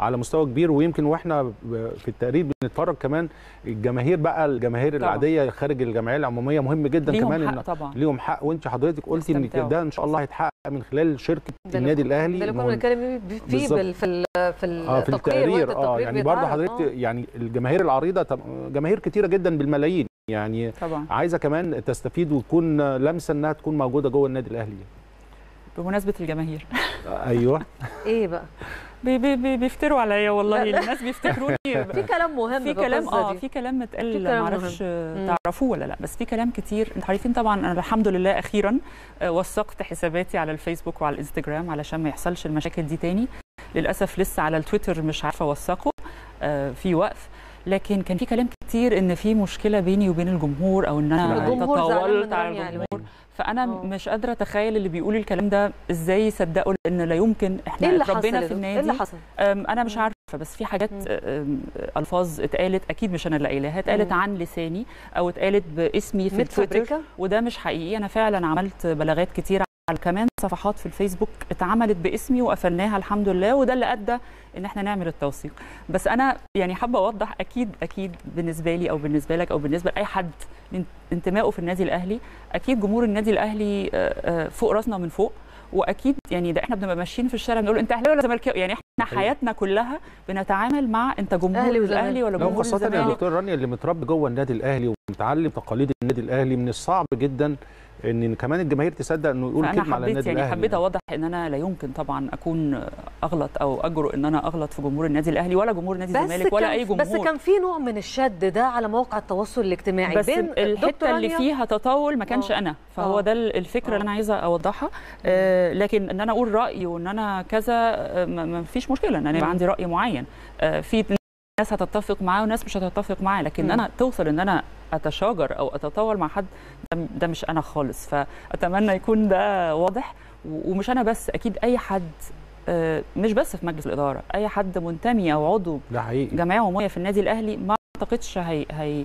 على مستوى كبير ويمكن واحنا ب- في التقرير بنتفرج كمان الجماهير بقى الجماهير طبعاً. العاديه خارج الجمعيه العموميه مهم جدا ليهم كمان حق إن طبعا ليهم حق وانت حضرتك قلتي ان يستمتعوا. ده ان شاء الله هيتحقق من خلال شركه ده اللي النادي كنا- الاهلي ده اللي كنا إنه بنتكلم فيه بالظبط. بال- في ال- في اه في التقرير وقت التقرير اه التقرير يعني برضه بيتعرض. حضرتك آه. يعني الجماهير العريضه طب جماهير كتيره جدا بالملايين يعني طبعا عايزه كمان تستفيد وتكون لمسه انها تكون موجوده جوه النادي الاهلي بمناسبه الجماهير ايوه ايه بقى بي بي بي بيفتروا عليا والله لا، لا. الناس بيفتكروني في كلام مهم في كلام القصة اه دي. في كلام في متقال كلام ما اعرفش مهم. تعرفوه ولا لا بس في كلام كتير انتوا عارفين طبعا انا الحمد لله اخيرا آه، وثقت حساباتي على الفيسبوك وعلى الانستجرام علشان ما يحصلش المشاكل دي تاني للاسف لسه على التويتر مش عارفه اوثقه آه، في وقف لكن كان في كلام كتير ان في مشكله بيني وبين الجمهور او ان انا الجمهور زعلان تطاولت من على رانيا علوان. الجمهور فانا آه. مش قادره اتخيل اللي بيقول الكلام ده ازاي يصدقوا لان لا يمكن احنا ايه اللي حصل اتربينا يا في دكتور؟ ايه النادي اللي حصل أم، انا مش مم. عارفه بس في حاجات مم. أم، الفاظ اتقالت اكيد مش انا اللي قايلاها اتقالت مم. عن لساني او اتقالت باسمي في التويتر متفبركه وده مش حقيقي انا فعلا عملت بلاغات كتير على كمان صفحات في الفيسبوك اتعملت باسمي وقفلناها الحمد لله وده اللي ادى ان احنا نعمل التوثيق بس انا يعني حابه اوضح اكيد اكيد بالنسبه لي او بالنسبه لك او بالنسبه لاي حد من انتمائه في النادي الاهلي اكيد جمهور النادي الاهلي آه، آه، فوق راسنا من فوق واكيد يعني ده احنا بنبقى ماشيين في الشارع بنقول انت اهلاوي ولا زملكاوي يعني احنا صحيح. حياتنا كلها بنتعامل مع انت جمهور أهلي وزمالك. الاهلي ولا لو جمهور خاصة يا الزمالك دكتور رانيا اللي متربي جوه النادي الاهلي ومتعلم تقاليد النادي الاهلي من الصعب جدا ان كمان الجماهير تصدق انه يقول فانا كلمه على حبيت النادي يعني الاهلي حبيت اوضح ان انا لا يمكن طبعا اكون اغلط او اجرؤ ان انا اغلط في جمهور النادي الاهلي ولا جمهور نادي الزمالك ولا كان- اي جمهور بس كان في نوع من الشد ده على مواقع التواصل الاجتماعي بس بين دكتور الحته اللي رانيا فيها تطاول ما كانش آه. انا فهو آه. ده الفكره آه. اللي انا عايزه اوضحها آه لكن ان انا اقول رايي وان انا كذا آه، ما ما فيش مشكله ان انا يبقى مم. عندي راي معين آه في ناس هتتفق معاه وناس مش هتتفق معاه لكن مم. انا توصل ان انا اتشاجر او اتطاول مع حد ده, ده مش انا خالص فاتمنى يكون ده واضح و- ومش انا بس اكيد اي حد آه، مش بس في مجلس الاداره اي حد منتمي او عضو ده حقيقي جمعيه عموميه في النادي الاهلي ما اعتقدش هي هي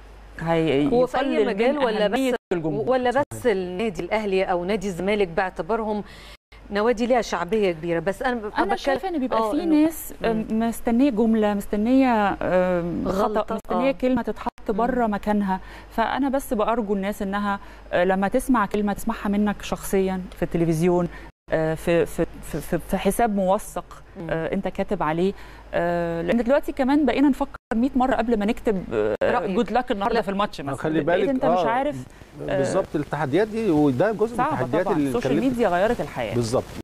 هي هو في أي يقلل مجال من ولا أهمية بس- الجمهور ولا بس النادي الاهلي او نادي الزمالك باعتبارهم نوادي ليها شعبيه كبيره بس انا ب- انا بتكلم- شايفه ان بيبقى آه، في إنه- ناس مم. مستنيه جمله مستنيه آم، غلطة، خطا مستنيه آه. كلمه تتحط بره مكانها فانا بس بارجو الناس انها آه، لما تسمع كلمه تسمعها منك شخصيا في التلفزيون آه، في في في, في, في حساب موثق مم. آه، انت كاتب عليه آه، لان دلوقتي كمان بقينا نفكر 100 مره قبل ما نكتب رأيك. جود لك النهارده لا. في الماتش مثلا خلي بقيت بالك انت مش آه، عارف بالظبط التحديات دي وده جزء من صعبه التحديات طبعا اللي السوشيال كلمت- ميديا غيرت الحياه بالظبط